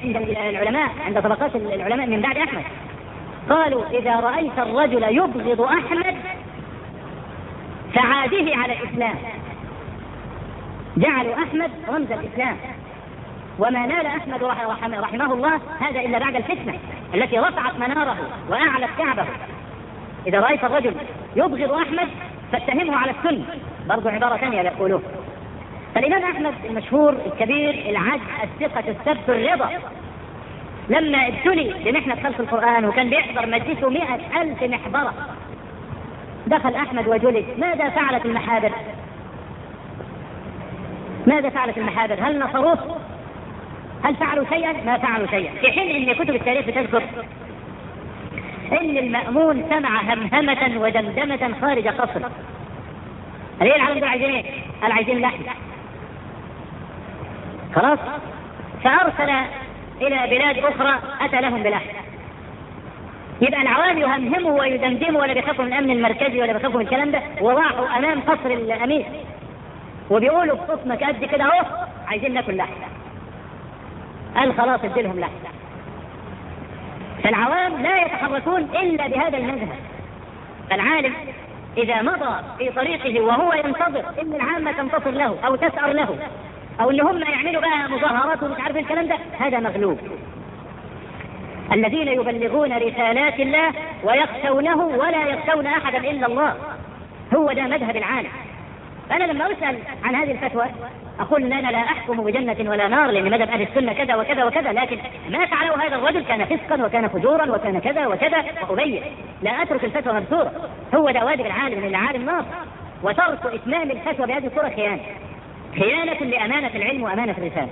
عند العلماء عند طبقات العلماء من بعد أحمد قالوا إذا رأيت الرجل يبغض أحمد فعاده على الإسلام جعلوا أحمد رمز الإسلام وما نال أحمد رحمه الله هذا إلا بعد الفتنة التي رفعت مناره وأعلت كعبه إذا رأيت الرجل يبغض أحمد فاتهمه على السنة برضو عبارة ثانية يقولون فالإمام أحمد المشهور الكبير العج الثقة السبت الرضا لما ابتلي بمحنة خلق القرآن وكان بيحضر مجلسه مئة ألف محبرة دخل أحمد وجلد ماذا فعلت المحابر ماذا فعلت المحابر هل نصروه هل فعلوا شيئا ما فعلوا شيئا في حين ان كتب التاريخ بتذكر ان المأمون سمع همهمة ودمدمة خارج قصر قال ايه العالم دول عايزين ايه؟ قال عايزين لحم خلاص فارسل الى بلاد اخرى اتى لهم بلحم يبقى العوام يهمهموا ويدمدموا ولا بيخافوا من الامن المركزي ولا بيخافوا من الكلام ده وراحوا امام قصر الامير وبيقولوا بصوت قد كده اهو عايزين ناكل لحم قال خلاص اديلهم لحم فالعوام لا يتحركون الا بهذا المذهب فالعالم اذا مضى في طريقه وهو ينتظر ان العامه تنتصر له او تسأر له او ان هم يعملوا بقى مظاهرات ومش عارف الكلام ده هذا مغلوب الذين يبلغون رسالات الله ويخشونه ولا يخشون احدا الا الله هو ده مذهب العالم فانا لما اسال عن هذه الفتوى اقول ان انا لا احكم بجنه ولا نار لان مذهب اهل السنه كذا وكذا وكذا لكن ما فعله هذا الرجل كان فسقا وكان فجورا وكان كذا وكذا وابين لا اترك الفتوى مبتوره هو ده واجب العالم من العالم ناصر وترك اتمام الفتوى بهذه الصوره خيانه خيانه لامانه العلم وامانه الرساله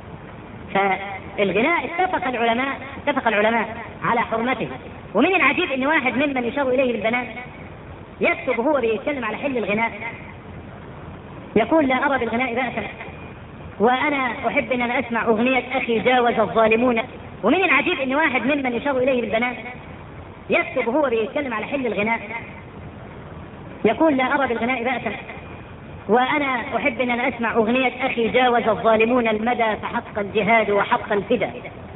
فالغناء اتفق العلماء اتفق العلماء على حرمته ومن العجيب ان واحد ممن يشار اليه بالبنات يكتب هو بيتكلم على حل الغناء يقول لا أرى بالغناء بأسا وأنا أحب أن أنا أسمع أغنية أخي جاوز الظالمون ومن العجيب أن واحد ممن يشار إليه بالبنات يكتب هو بيتكلم على حل الغناء يقول لا أرى بالغناء بأسا وأنا أحب أن أنا أسمع أغنية أخي جاوز الظالمون المدى فحق الجهاد وحق الفدا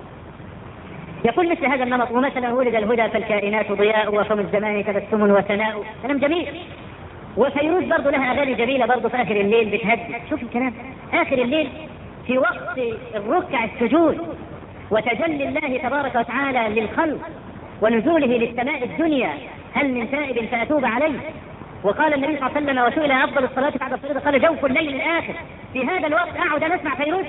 يقول مثل هذا النمط ومثلا ولد الهدى فالكائنات ضياء وفم الزمان تبسم وثناء كلام جميل وفيروز برضه لها اغاني جميله برضه في اخر الليل بتهدي شوف الكلام اخر الليل في وقت الركع السجود وتجلي الله تبارك وتعالى للخلق ونزوله للسماء الدنيا هل من تائب فاتوب عليه وقال النبي صلى الله عليه وسلم وسئل افضل الصلاه بعد الفريضه قال جوف الليل الاخر في هذا الوقت اقعد ان اسمع فيروز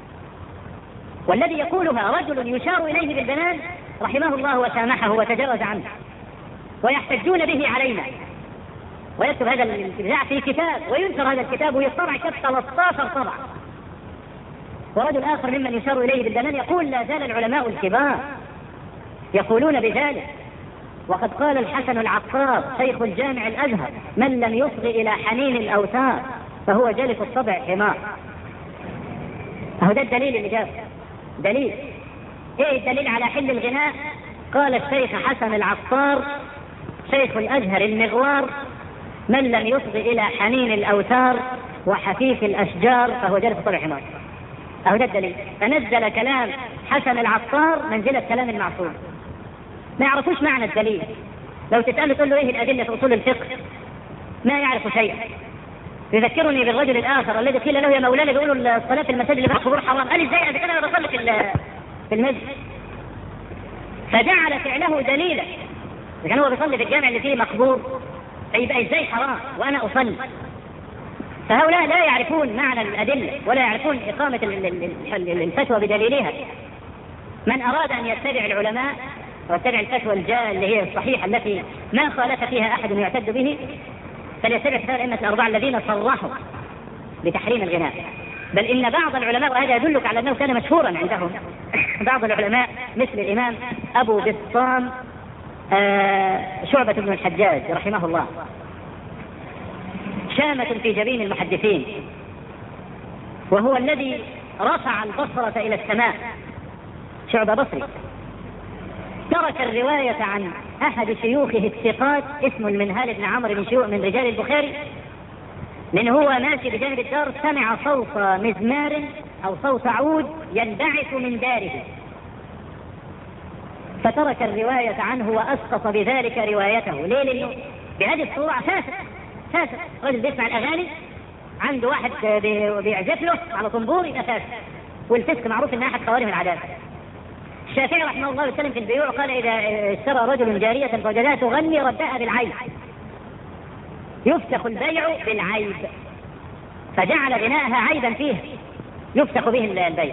والذي يقولها رجل يشار اليه بالبنان رحمه الله وسامحه وتجاوز عنه ويحتجون به علينا ويكتب هذا الابداع في كتاب وينشر هذا الكتاب ويطبع كتاب 13 طبعه ورجل اخر ممن يشار اليه بالبنان يقول لا زال العلماء الكبار يقولون بذلك وقد قال الحسن العقار شيخ الجامع الازهر من لم يصغ الى حنين الاوثار فهو جلف الطبع حمار اهو ده الدليل اللي جاب دليل ايه الدليل على حل الغناء قال الشيخ حسن العطار شيخ الازهر المغوار من لم يصغ الى حنين الاوتار وحفيف الاشجار فهو جلس طبع حمار اهو ده الدليل فنزل كلام حسن العطار منزله كلام المعصوم ما يعرفوش معنى الدليل لو تساله تقول له ايه الادله في اصول الفقه ما يعرف شيئا يذكرني بالرجل الاخر الذي قيل له يا مولانا بيقولوا الصلاه في المساجد اللي القبور حرام قال ازاي اذا كان انا بصلي في في المسجد فجعل فعله دليلا اذا كان هو بيصلي في الجامع اللي فيه مقبور فيبقى ازاي حرام وانا اصلي فهؤلاء لا يعرفون معنى الادله ولا يعرفون اقامه الفتوى بدليلها من اراد ان يتبع العلماء ويتبع الفتوى الجاء اللي هي الصحيحه التي ما خالف فيها احد يعتد به فليتبع كتاب الائمه الاربعه الذين صرحوا بتحريم الغناء بل ان بعض العلماء وهذا يدلك على انه كان مشهورا عندهم بعض العلماء مثل الامام ابو بسطام آه شعبة بن الحجاج رحمه الله شامة في جبين المحدثين وهو الذي رفع البصرة إلى السماء شعبة بصري ترك الرواية عن أحد شيوخه الثقات اسمه المنهال بن عمرو بن شيوخ من رجال البخاري لأن هو ماشي بجانب الدار سمع صوت مزمار أو صوت عود ينبعث من داره فترك الرواية عنه وأسقط بذلك روايته ليه لأنه بهذه الصورة فاسد فاسد رجل بيسمع الأغاني عنده واحد بيعزف له على طنبور يبقى فاسد والفسق معروف انها احد خوارم العداله الشافعي رحمه الله وسلم في البيوع قال اذا اشترى رجل جاريه فوجدها تغني ردها بالعيب يفسخ البيع بالعيب فجعل غناءها عيبا فيه يفسخ به البيع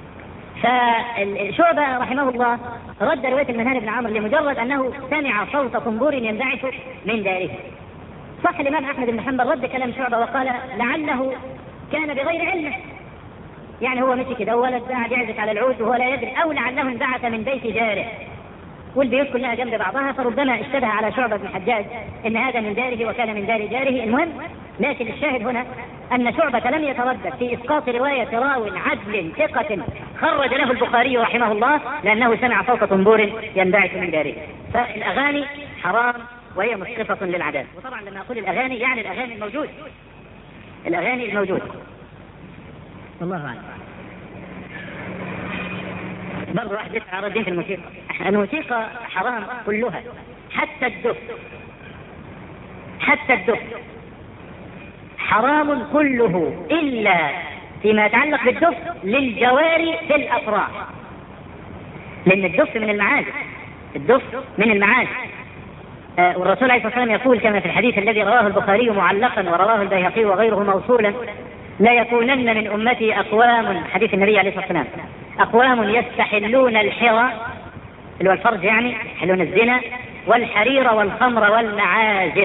فشعبة رحمه الله رد رواية المنهان بن عمرو لمجرد أنه سمع صوت طنبور ينبعث من داره صح الإمام أحمد بن حنبل رد كلام شعبة وقال لعله كان بغير علمه يعني هو مشي كده ولد قاعد يعزف على العود وهو لا يدري أو لعله انبعث من بيت جاره والبيوت كلها جنب بعضها فربما اشتبه على شعبة بن الحجاج ان هذا من داره وكان من دار جاره المهم لكن الشاهد هنا ان شعبة لم يتردد في اسقاط رواية راو عدل ثقة خرج له البخاري رحمه الله لانه سمع صوت طنبور ينبعث من داره فالاغاني حرام وهي مسقطة للعذاب وطبعا لما اقول الاغاني يعني الاغاني الموجود الاغاني الموجود والله اعلم برضه واحد يسعى ردين في الموسيقى الموسيقى حرام كلها حتى الدف حتى الدف حرام كله إلا فيما يتعلق بالدف للجواري في الأفراح لأن الدف من المعازف الدف من المعازف آه والرسول عليه الصلاة والسلام يقول كما في الحديث الذي رواه البخاري معلقا ورواه البيهقي وغيره موصولا لا يكونن من أمتي أقوام حديث النبي عليه الصلاة والسلام أقوام يستحلون الحرى اللي هو الفرج يعني يحلون الزنا والحرير والخمر والمعازف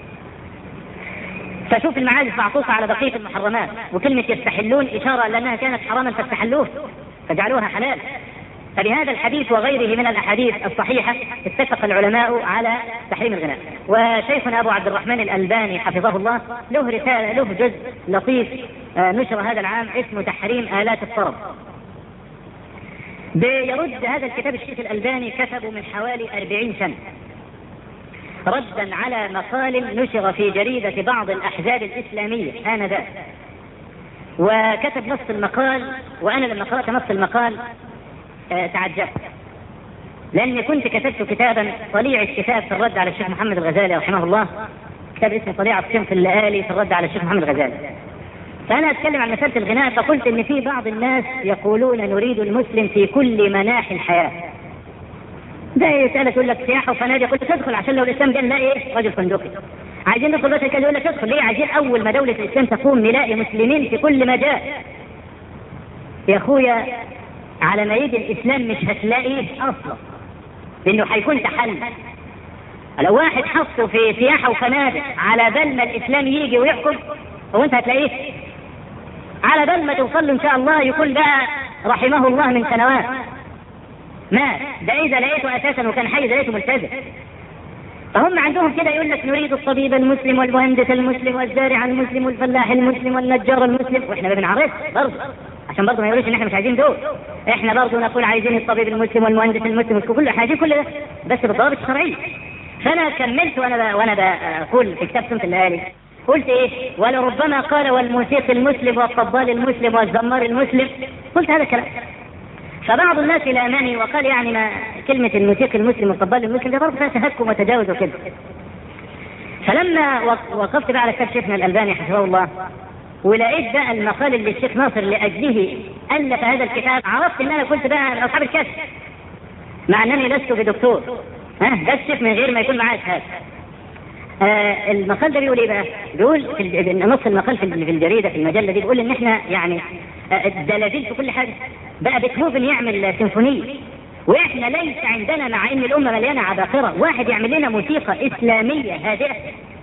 فشوف المعازف معطوفة على بقية المحرمات وكلمة يستحلون إشارة لأنها كانت حراما فاستحلوه فجعلوها حلال فبهذا الحديث وغيره من الأحاديث الصحيحة اتفق العلماء على تحريم الغناء وشيخنا أبو عبد الرحمن الألباني حفظه الله له رسالة له جزء لطيف نشر هذا العام اسمه تحريم آلات الطرب بيرد هذا الكتاب الشيخ الألباني كتبه من حوالي أربعين سنة ردا على مقال نشر في جريدة بعض الأحزاب الإسلامية آنذاك وكتب نص المقال وأنا لما قرأت نص المقال آه تعجبت لأني كنت كتبت كتابا طليع الكتاب في الرد على الشيخ محمد الغزالي رحمه الله كتاب اسمه طليع الصنف الليالي في الرد على الشيخ محمد الغزالي فأنا أتكلم عن مسألة الغناء فقلت إن في بعض الناس يقولون نريد المسلم في كل مناحي الحياة. ده يسألك يقول لك سياحة وفنادق يقول لك تدخل عشان لو الإسلام قال لا إيه رجل فندقي. عايزين ندخل بس كده يقول لك ادخل ليه عايزين أول ما دولة الإسلام تقوم نلاقي مسلمين في كل مجال. يا أخويا على ما يجي الإسلام مش هتلاقيه أصلا. لأنه هيكون تحل. لو واحد حطه في سياحة وفنادق على بال ما الإسلام يجي ويحكم هو أنت هتلاقيه على بال ما توصل له ان شاء الله يكون بقى رحمه الله من سنوات ما ده اذا لقيته اساسا وكان حي لقيته ملتزم فهم عندهم كده يقول لك نريد الطبيب المسلم والمهندس المسلم والزارع المسلم والفلاح المسلم والنجار المسلم واحنا ما بنعرفش برضه عشان برضه ما يقولوش ان احنا مش عايزين دول احنا برضه نقول عايزين الطبيب المسلم والمهندس المسلم كل احنا عايزين كل ده بس بالضوابط الشرعيه فانا كملت وانا وانا بقول في كتاب سنه الليالي قلت ايه ولربما قال والموسيقي المسلم والطبال المسلم والزمار المسلم قلت هذا الكلام فبعض الناس لامني وقال يعني ما كلمة الموسيقي المسلم والطبال المسلم ده برضه فيها تهكم وتجاوز وكده فلما وقفت بقى على كتاب شيخنا الألباني حفظه الله ولقيت بقى المقال اللي الشيخ ناصر لأجله ألف هذا الكتاب عرفت إن أنا كنت بقى من أصحاب الكشف مع أنني لست بدكتور ها بكشف من غير ما يكون معاه شهادة آه المقال ده بيقول ايه بقى؟ بيقول في نص المقال في الجريده في المجله دي بيقول ان احنا يعني آه دلاديل في كل حاجه بقى بيتهوفن يعمل سيمفونيه واحنا ليس عندنا مع ان الامه مليانه عباقره واحد يعمل لنا موسيقى اسلاميه هادئه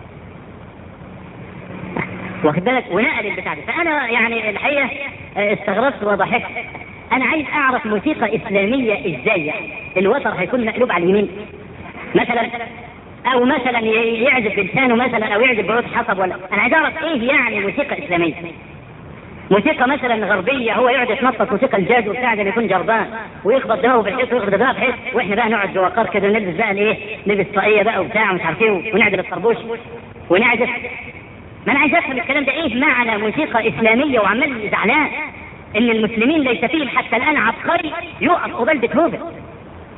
واخد بالك ونقل البتاع ده فانا يعني الحقيقه استغربت وضحكت انا عايز اعرف موسيقى اسلاميه ازاي يعني الوتر هيكون مقلوب على اليمين مثلا او مثلا يعزف بلسانه مثلا او يعزف بعود حصب ولا انا عايز اعرف ايه يعني موسيقى اسلاميه موسيقى مثلا غربيه هو يقعد يتنطط موسيقى الجاز وبتاع ده يكون جربان ويخبط دماغه بالحيط ويخبط دماغه بالحيط واحنا بقى نقعد بوقار كده ونلبس بقى الايه لبس طاقيه بقى وبتاع ومش عارف ايه ونعدل الطربوش ونعزف ما انا عايز افهم الكلام ده ايه معنى موسيقى اسلاميه وعمال زعلان ان المسلمين ليس فيهم حتى الان عبقري يقف قبال بيتهوفن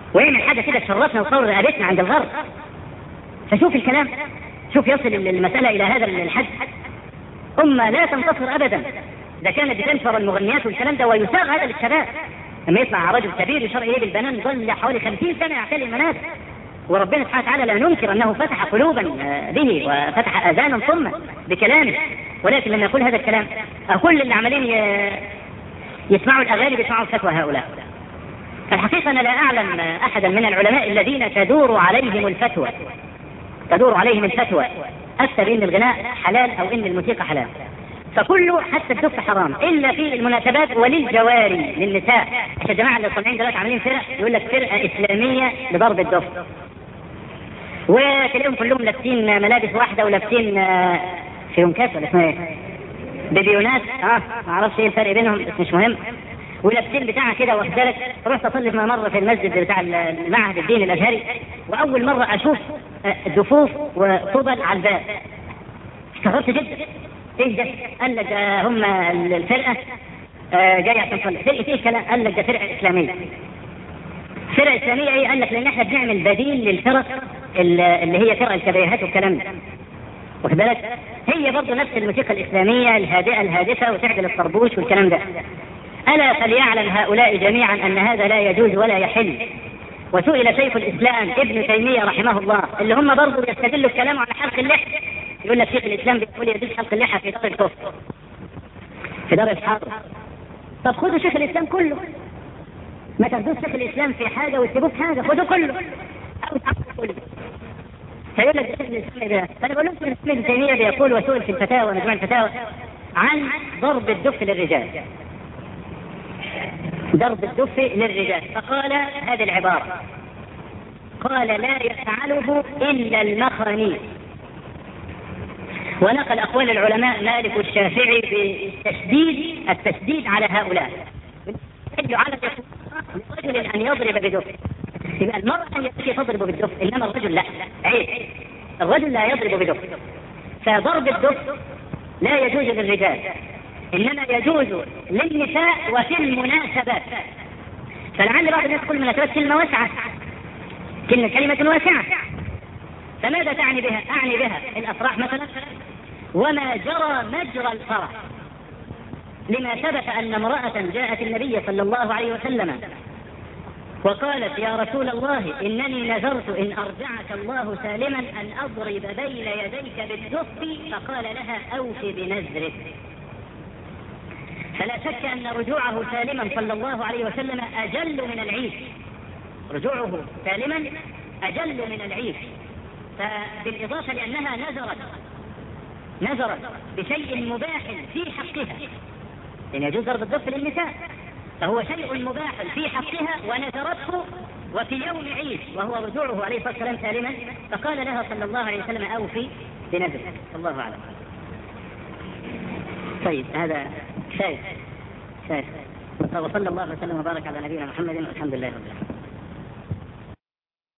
ويعمل حاجه كده تشرفنا وتصور رقبتنا عند الغرب فشوف الكلام شوف يصل المساله الى هذا الحد امه لا تنتصر ابدا اذا كانت بتنشر المغنيات والكلام ده ويساغ هذا للشباب لما يطلع رجل كبير يشار اليه بالبنان ظل حوالي خمسين سنه يعتلي المنابر وربنا سبحانه وتعالى لا ننكر انه فتح قلوبا به وفتح اذانا صما بكلامه ولكن لما يقول هذا الكلام كل اللي عمالين يسمعوا الاغاني بيسمعوا فتوى هؤلاء الحقيقه انا لا اعلم احدا من العلماء الذين تدور عليهم الفتوى تدور عليهم الفتوى افتى بان الغناء حلال او ان الموسيقى حلال فكله حتى الدف حرام الا في المناسبات وللجواري للنساء عشان الجماعه اللي طالعين دلوقتي عاملين فرق يقول لك فرقه اسلاميه لضرب الدف وتلاقيهم كلهم لابسين ملابس واحده ولابسين فيهم كاس ولا اسمها ايه؟ بيبيونات اه ما اعرفش ايه الفرق بينهم بس مش مهم ولابسين بتاعها كده واخد بالك رحت اصلي مره في المسجد بتاع المعهد الديني الازهري واول مره اشوف دفوف وطبل على الباب استغربت جدا ايه ده؟ قال لك ده هم الفرقه آه جايه عشان تصلي فرقه ايه الكلام؟ قال لك ده فرقه اسلاميه فرقه اسلاميه ايه؟ قال لك لان احنا بنعمل بديل للفرق اللي هي فرق الكبيهات والكلام ده واخد بالك؟ هي برضه نفس الموسيقى الاسلاميه الهادئه الهادفه وتعدل الطربوش والكلام ده الا فليعلم هؤلاء جميعا ان هذا لا يجوز ولا يحل وسئل شيخ الاسلام ابن تيميه رحمه الله اللي هم برضه بيستدلوا الكلام على حلق اللحيه يقول لك شيخ الاسلام بيقول يجوز حلق اللحى في دار الكفر في دار الحرب طب خذوا شيخ الاسلام كله ما تاخدوش شيخ الاسلام في حاجه وتسيبوه في حاجه خذوا كله او تعقوا كله فيقول لك شيخ الاسلام ده فانا بقول لكم ابن تيميه بيقول وسئل في الفتاوى مجموع الفتاوى عن ضرب الدف للرجال ضرب الدف للرجال فقال هذه العبارة قال لا يفعله إلا المخني ونقل أقوال العلماء مالك والشافعي بالتشديد التشديد على هؤلاء على رجل أن يضرب بدف يبقى المرأة التي تضرب بالدف إنما الرجل لا عيب الرجل لا يضرب بدف فضرب الدف لا يجوز للرجال انما يجوز للنساء وفي المناسبات فلعل بعض الناس تقول المناسبات كلمه واسعه كلمه كلمه واسعه فماذا تعني بها؟ اعني بها الافراح مثلا وما جرى مجرى الفرح لما ثبت ان امراه جاءت النبي صلى الله عليه وسلم وقالت يا رسول الله انني نذرت ان ارجعك الله سالما ان اضرب بين يديك بالدف فقال لها اوف بنذرك فلا شك أن رجوعه سالما صلى الله عليه وسلم أجل من العيش رجوعه سالما أجل من العيش فبالإضافة لأنها نذرت نذرت بشيء مباح في حقها لأن يجوز ضرب الدف للنساء فهو شيء مباح في حقها ونذرته وفي يوم عيد وهو رجوعه عليه الصلاة والسلام سالما فقال لها صلى الله عليه وسلم أوفي بنذرك الله أعلم طيب هذا شايف شايف وصلى الله وسلم وبارك على نبينا محمد والحمد لله رب العالمين